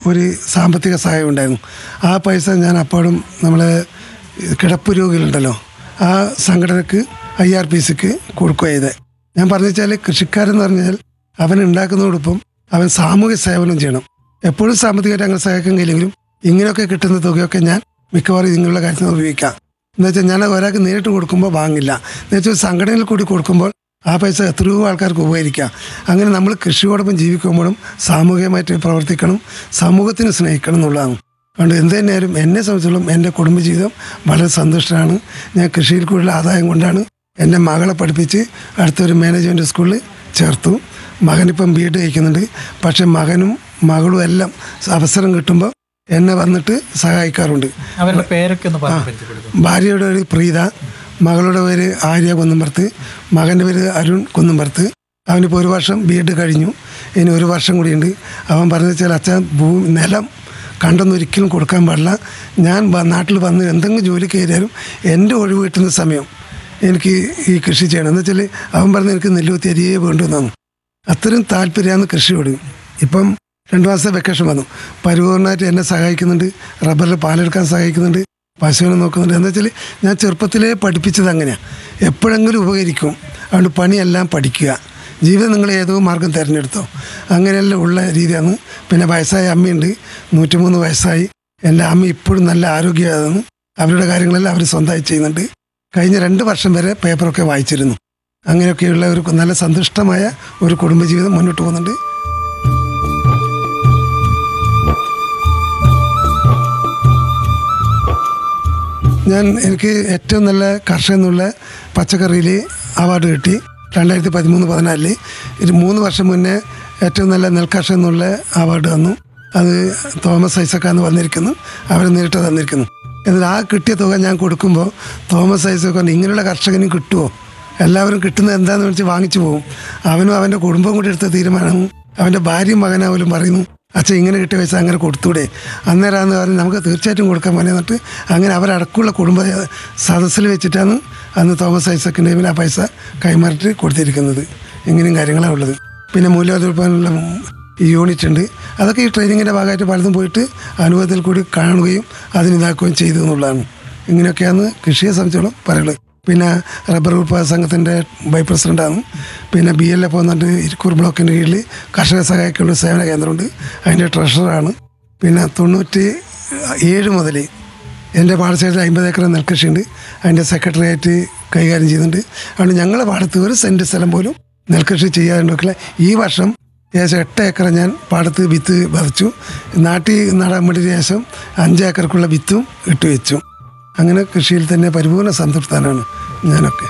ഒരു സാമ്പത്തിക സഹായം ഉണ്ടായിരുന്നു ആ പൈസ ഞാൻ അപ്പോഴും നമ്മളെ കിടപ്പ് രോഗികളുണ്ടല്ലോ ആ സംഘടനക്ക് ഐ ആർ പി സിക്ക് കൊടുക്കുക ചെയ്തത് ഞാൻ പറഞ്ഞു വെച്ചാൽ കൃഷിക്കാരെന്ന് പറഞ്ഞാൽ അവൻ ഉണ്ടാക്കുന്നതോടൊപ്പം അവൻ സാമൂഹ്യ സേവനം ചെയ്യണം എപ്പോഴും സാമ്പത്തികമായിട്ട് അങ്ങനെ സഹായിക്കാൻ കഴിയില്ലെങ്കിലും ഇങ്ങനെയൊക്കെ കിട്ടുന്ന തുകയൊക്കെ ഞാൻ മിക്കവാറും ഇങ്ങനെയുള്ള കാര്യത്തിന് ഉപയോഗിക്കാം എന്ന് വെച്ചാൽ ഞാൻ ഒരാൾക്ക് നേരിട്ട് കൊടുക്കുമ്പോൾ വാങ്ങില്ല എന്ന് വെച്ചാൽ സംഘടനയിൽ കൂടി കൊടുക്കുമ്പോൾ ആ പൈസ എത്രയോ ആൾക്കാർക്ക് ഉപകരിക്കാം അങ്ങനെ നമ്മൾ കൃഷിയോടൊപ്പം ജീവിക്കുമ്പോഴും സാമൂഹികമായിട്ട് പ്രവർത്തിക്കണം സമൂഹത്തിന് സ്നേഹിക്കണം എന്നുള്ളതാണ് അതുകൊണ്ട് എന്ത് തന്നെയായാലും എന്നെ സംബന്ധിച്ചോളം എൻ്റെ കുടുംബജീവിതം വളരെ സന്തുഷ്ടമാണ് ഞാൻ കൃഷിയിൽ കൂടുതൽ ആദായം കൊണ്ടാണ് എൻ്റെ മകളെ പഠിപ്പിച്ച് അടുത്തൊരു മാനേജ്മെൻറ്റ് സ്കൂളിൽ ചേർത്തു മകനിപ്പം ബി എഡ് കഴിക്കുന്നുണ്ട് പക്ഷെ മകനും മകളും എല്ലാം അവസരം കിട്ടുമ്പോൾ എന്നെ വന്നിട്ട് സഹായിക്കാറുണ്ട് അവരുടെ പേരൊക്കെ ഒന്ന് പറഞ്ഞു പരിചയപ്പെടുത്തും ഭാര്യയുടെ പേര് പ്രീത മകളുടെ പേര് ആര്യ കുന്നമ്പർത്ത് മകൻ്റെ പേര് അരുൺ കുന്നമ്പർത്ത് അവനിപ്പോൾ ഒരു വർഷം ബി എഡ് കഴിഞ്ഞു ഇനി ഒരു വർഷം കൂടിയുണ്ട് അവൻ പറഞ്ഞു വെച്ചാൽ അച്ഛൻ ഭൂമി നിലം കണ്ടൊന്നും ഒരിക്കലും കൊടുക്കാൻ പാടില്ല ഞാൻ വ- നാട്ടിൽ വന്ന് എന്തെങ്കിലും ജോലി കയറിയാലും എൻ്റെ ഒഴിവ് കിട്ടുന്ന സമയം എനിക്ക് ഈ കൃഷി ചെയ്യണം എന്ന് വെച്ചാൽ അവൻ പറഞ്ഞ് എനിക്ക് നെല്ലുകുത്തി അരിയേ വേണ്ടുവെന്നാണ് അത്രയും താല്പര്യമാണ് കൃഷിയോട് ഇപ്പം രണ്ട് മാസത്തെ വെക്കേഷൻ വന്നു പരിപൂർണമായിട്ട് എന്നെ സഹായിക്കുന്നുണ്ട് റബ്ബറിൽ പാലെടുക്കാൻ സഹായിക്കുന്നുണ്ട് പശുവിനെ നോക്കുന്നുണ്ട് എന്താ വെച്ചാൽ ഞാൻ ചെറുപ്പത്തിലേ പഠിപ്പിച്ചത് അങ്ങനെയാണ് എപ്പോഴെങ്കിലും ഉപകരിക്കും അതുകൊണ്ട് പണിയെല്ലാം പഠിക്കുക ജീവിതം നിങ്ങൾ ഏതോ മാർഗം തിരഞ്ഞെടുത്തോ അങ്ങനെയെല്ലാം ഉള്ള രീതിയാണ് പിന്നെ വയസ്സായ അമ്മയുണ്ട് നൂറ്റിമൂന്ന് വയസ്സായി എൻ്റെ അമ്മ ഇപ്പോഴും നല്ല ആരോഗ്യമാണ് അവരുടെ കാര്യങ്ങളെല്ലാം അവർ സ്വന്തമായി ചെയ്യുന്നുണ്ട് കഴിഞ്ഞ രണ്ട് വർഷം വരെ പേപ്പറൊക്കെ വായിച്ചിരുന്നു അങ്ങനെയൊക്കെയുള്ള ഒരു നല്ല സന്തുഷ്ടമായ ഒരു കുടുംബജീവിതം മുന്നോട്ട് പോകുന്നുണ്ട് ഞാൻ എനിക്ക് ഏറ്റവും നല്ല കർഷകൻ എന്നുള്ള പച്ചക്കറിയിൽ അവാർഡ് കിട്ടി രണ്ടായിരത്തി പതിമൂന്ന് പതിനാലില് ഇത് മൂന്ന് വർഷം മുന്നേ ഏറ്റവും നല്ല നെൽകർഷകൻ എന്നുള്ള അവാർഡ് തന്നു അത് തോമസ് ഐസക്കാന്ന് വന്നിരിക്കുന്നു അവർ നേരിട്ട് തന്നിരിക്കുന്നു എന്നാൽ ആ കിട്ടിയ തുക ഞാൻ കൊടുക്കുമ്പോൾ തോമസ് ഐസക് പറഞ്ഞു ഇങ്ങനെയുള്ള കർഷകനും കിട്ടുമോ എല്ലാവരും കിട്ടുന്നത് എന്താണെന്ന് വെച്ച് വാങ്ങിച്ചു പോകും അവനും അവൻ്റെ കുടുംബം കൂടി എടുത്ത തീരുമാനമാണ് അവൻ്റെ ഭാര്യയും മകനാവലും പറയുന്നു അച്ഛൻ ഇങ്ങനെ കിട്ടിയ പൈസ അങ്ങനെ കൊടുത്തൂടെ അന്നേരമാണെന്ന് പറഞ്ഞ് നമുക്ക് തീർച്ചയായിട്ടും കൊടുക്കാൻ പോലെ എന്നിട്ട് അങ്ങനെ അവരടക്കമുള്ള കുടുംബ സദസ്സിൽ വെച്ചിട്ടാണ് അന്ന് തോമസ് ഐസക്കിൻ്റെ ആ പൈസ കൈമാറിട്ട് കൊടുത്തിരിക്കുന്നത് ഇങ്ങനെയും കാര്യങ്ങളാണ് ഉള്ളത് പിന്നെ മൂല്യോത്പാദനമുള്ള ഈ യൂണിറ്റ് ഉണ്ട് അതൊക്കെ ഈ ട്രെയിനിങ്ങിൻ്റെ ഭാഗമായിട്ട് പലതും പോയിട്ട് അനുഭവത്തിൽ കൂടി കാണുകയും അതിനിതാക്കുകയും ചെയ്തു എന്നുള്ളതാണ് ഇങ്ങനെയൊക്കെയാണ് കൃഷിയെ സംബന്ധിച്ചോളം പറയുള്ളത് പിന്നെ റബ്ബർ ഉൽപ്പാദക സംഘത്തിൻ്റെ വൈസ് പ്രസിഡൻ്റാണ് പിന്നെ ബി എൽ എഫ് വന്നിട്ട് ഇരിക്കൂർ ബ്ലോക്കിൻ്റെ കീഴിൽ കർഷക സഹായിക്കുള്ള സേവന കേന്ദ്രമുണ്ട് അതിൻ്റെ ട്രഷറാണ് പിന്നെ തൊണ്ണൂറ്റി ഏഴ് മുതൽ എൻ്റെ പാടശേഖരത്തിൽ അമ്പത് ഏക്കർ നെൽകൃഷിയുണ്ട് അതിൻ്റെ സെക്രട്ടറിയായിട്ട് കൈകാര്യം ചെയ്യുന്നുണ്ട് അതുകൊണ്ട് ഞങ്ങളെ പാടത്ത് ഒരു സെൻറ്റ് സ്ഥലം പോലും നെൽകൃഷി ചെയ്യാറുണ്ടൊക്കെ ഈ വർഷം ഏകദേശം എട്ട് ഏക്കർ ഞാൻ പാടത്ത് വിത്ത് പറിച്ചു നാട്ടിൽ നടാൻ വേണ്ടി ശേഷം അഞ്ച് ഏക്കർക്കുള്ള വിത്തും ഇട്ട് വെച്ചു അങ്ങനെ കൃഷിയിൽ തന്നെ പരിപൂർണ്ണ സംതൃപ്തനാണ് ഞാനൊക്കെ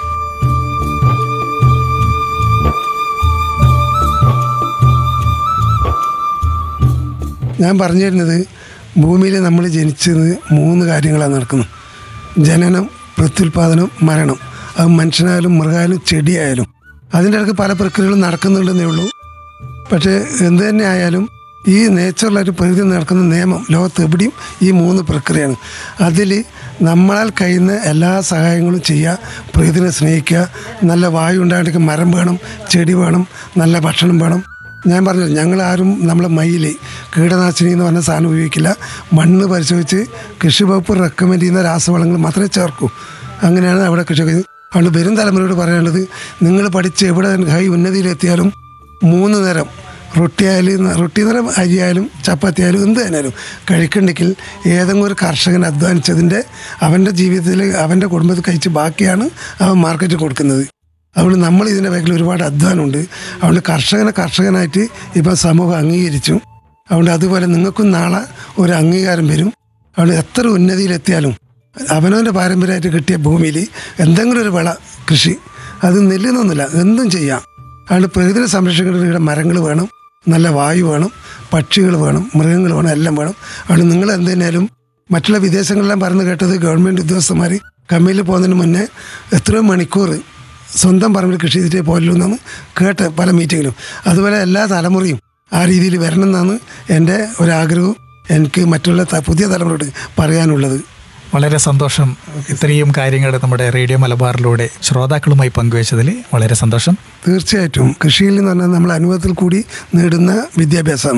ഞാൻ പറഞ്ഞു തരുന്നത് ഭൂമിയിൽ നമ്മൾ ജനിച്ചത് മൂന്ന് കാര്യങ്ങളാണ് നടക്കുന്നത് ജനനം പ്രത്യുൽപാദനം മരണം അത് മനുഷ്യനായാലും മൃഗമായാലും ചെടിയായാലും അതിൻ്റെ ഇടയ്ക്ക് പല പ്രക്രിയകളും നടക്കുന്നുണ്ടെന്നേ ഉള്ളൂ പക്ഷേ എന്ത് തന്നെ ആയാലും ഈ നേച്ചുറലായിട്ട് പ്രകൃതി നടക്കുന്ന നിയമം ലോകത്ത് എവിടെയും ഈ മൂന്ന് പ്രക്രിയയാണ് അതിൽ നമ്മളാൽ കഴിയുന്ന എല്ലാ സഹായങ്ങളും ചെയ്യുക പ്രകൃതിനെ സ്നേഹിക്കുക നല്ല വായു ഉണ്ടാകണമെങ്കിൽ മരം വേണം ചെടി വേണം നല്ല ഭക്ഷണം വേണം ഞാൻ പറഞ്ഞു ഞങ്ങളാരും നമ്മളെ മയിൽ കീടനാശിനി എന്ന് പറഞ്ഞ സാധനം ഉപയോഗിക്കില്ല മണ്ണ് പരിശോധിച്ച് കൃഷി വകുപ്പ് റെക്കമെൻഡ് ചെയ്യുന്ന രാസവളങ്ങൾ മാത്രമേ ചേർക്കൂ അങ്ങനെയാണ് അവിടെ കൃഷി ചെയ്യുന്നത് അതുകൊണ്ട് വരും തലമുറയോട് പറയാനുള്ളത് നിങ്ങൾ പഠിച്ച് എവിടെ ഹൈ ഉന്നതിയിലെത്തിയാലും മൂന്ന് നേരം റൊട്ടി ആയാലും റൊട്ടി നേരം അരി ആയാലും ചപ്പാത്തി ആയാലും എന്ത് തന്നെയാലും കഴിക്കണ്ടെങ്കിൽ ഏതെങ്കിലും ഒരു കർഷകൻ അധ്വാനിച്ചതിൻ്റെ അവൻ്റെ ജീവിതത്തിൽ അവൻ്റെ കുടുംബത്തിൽ കഴിച്ച് ബാക്കിയാണ് അവൻ മാർക്കറ്റിൽ കൊടുക്കുന്നത് അതുകൊണ്ട് നമ്മൾ ഇതിൻ്റെ ബാക്കിൽ ഒരുപാട് അധ്വാനമുണ്ട് അതുകൊണ്ട് കർഷകനെ കർഷകനായിട്ട് ഇപ്പം സമൂഹം അംഗീകരിച്ചു അതുകൊണ്ട് അതുപോലെ നിങ്ങൾക്കും നാളെ ഒരു അംഗീകാരം വരും അതുകൊണ്ട് എത്ര ഉന്നതിയിലെത്തിയാലും അവനവൻ്റെ പാരമ്പര്യമായിട്ട് കിട്ടിയ ഭൂമിയിൽ എന്തെങ്കിലും ഒരു വിള കൃഷി അത് നെല്ലുന്നൊന്നുമില്ല എന്തും ചെയ്യാം അതുകൊണ്ട് പ്രകൃതിയെ സംരക്ഷിക്കേണ്ട മരങ്ങൾ വേണം നല്ല വായു വേണം പക്ഷികൾ വേണം മൃഗങ്ങൾ വേണം എല്ലാം വേണം അതുകൊണ്ട് നിങ്ങൾ എന്ത് തന്നെയാലും മറ്റുള്ള വിദേശങ്ങളിലെല്ലാം പറഞ്ഞു കേട്ടത് ഗവൺമെൻറ് ഉദ്യോഗസ്ഥന്മാർ കമ്മിയിൽ പോകുന്നതിന് മുന്നേ എത്രയോ മണിക്കൂർ സ്വന്തം പറമ്പിൽ കൃഷി ചെയ്തിട്ടേ പോയല്ലോ എന്നാണ് കേട്ട പല മീറ്റിങ്ങിലും അതുപോലെ എല്ലാ തലമുറയും ആ രീതിയിൽ വരണം എന്നാണ് എൻ്റെ ഒരാഗ്രഹവും എനിക്ക് മറ്റുള്ള ത- പുതിയ തലമുറയോട് പറയാനുള്ളത് വളരെ സന്തോഷം ഇത്രയും കാര്യങ്ങൾ നമ്മുടെ റേഡിയോ മലബാറിലൂടെ ശ്രോതാക്കളുമായി പങ്കുവച്ചതിൽ വളരെ സന്തോഷം തീർച്ചയായിട്ടും കൃഷിയിൽ എന്ന് പറഞ്ഞാൽ നമ്മൾ അനുഭവത്തിൽ കൂടി നേടുന്ന വിദ്യാഭ്യാസമാണ്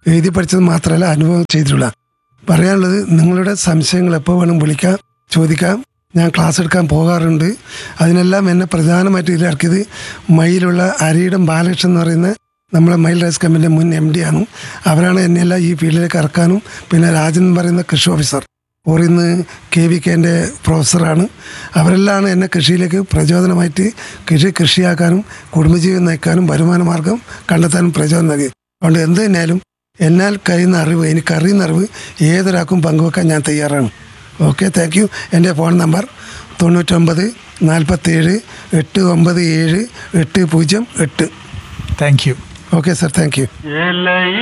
എഴുതി പഠിച്ചത് മാത്രമല്ല അനുഭവം ചെയ്തിട്ടുള്ള പറയാനുള്ളത് നിങ്ങളുടെ സംശയങ്ങൾ എപ്പോൾ വേണം വിളിക്കാം ചോദിക്കാം ഞാൻ ക്ലാസ് എടുക്കാൻ പോകാറുണ്ട് അതിനെല്ലാം എന്നെ പ്രധാനമായിട്ട് ഇതിലിറക്കിയത് മയിലുള്ള അരിയിടം ബാലകൃഷ്ണൻ എന്ന് പറയുന്ന നമ്മളെ മയിൽ റൈസ് കമ്പനിയുടെ മുൻ എം ഡി ആണ് അവരാണ് എന്നെല്ലാം ഈ ഫീൽഡിലേക്ക് ഇറക്കാനും പിന്നെ രാജൻ എന്ന് പറയുന്ന കൃഷി ഓഫീസർ ഓറിന്ന് കെ വി കെൻ്റെ പ്രൊഫസറാണ് അവരെല്ലാം എന്നെ കൃഷിയിലേക്ക് പ്രചോദനമായിട്ട് കൃഷി കൃഷിയാക്കാനും കുടുംബജീവൻ നയിക്കാനും വരുമാന മാർഗം കണ്ടെത്താനും പ്രചോദനം നൽകി അതുകൊണ്ട് എന്ത് തന്നെയാലും എന്നാൽ കഴിയുന്ന അറിവ് എനിക്കറിയുന്ന അറിവ് ഏതൊരാൾക്കും പങ്കുവെക്കാൻ ഞാൻ തയ്യാറാണ് ഓക്കെ താങ്ക് യു എൻ്റെ ഫോൺ നമ്പർ തൊണ്ണൂറ്റൊമ്പത് നാൽപ്പത്തേഴ് എട്ട് ഒമ്പത് ഏഴ് എട്ട് പൂജ്യം എട്ട് thank you okay sir thank you എലൈ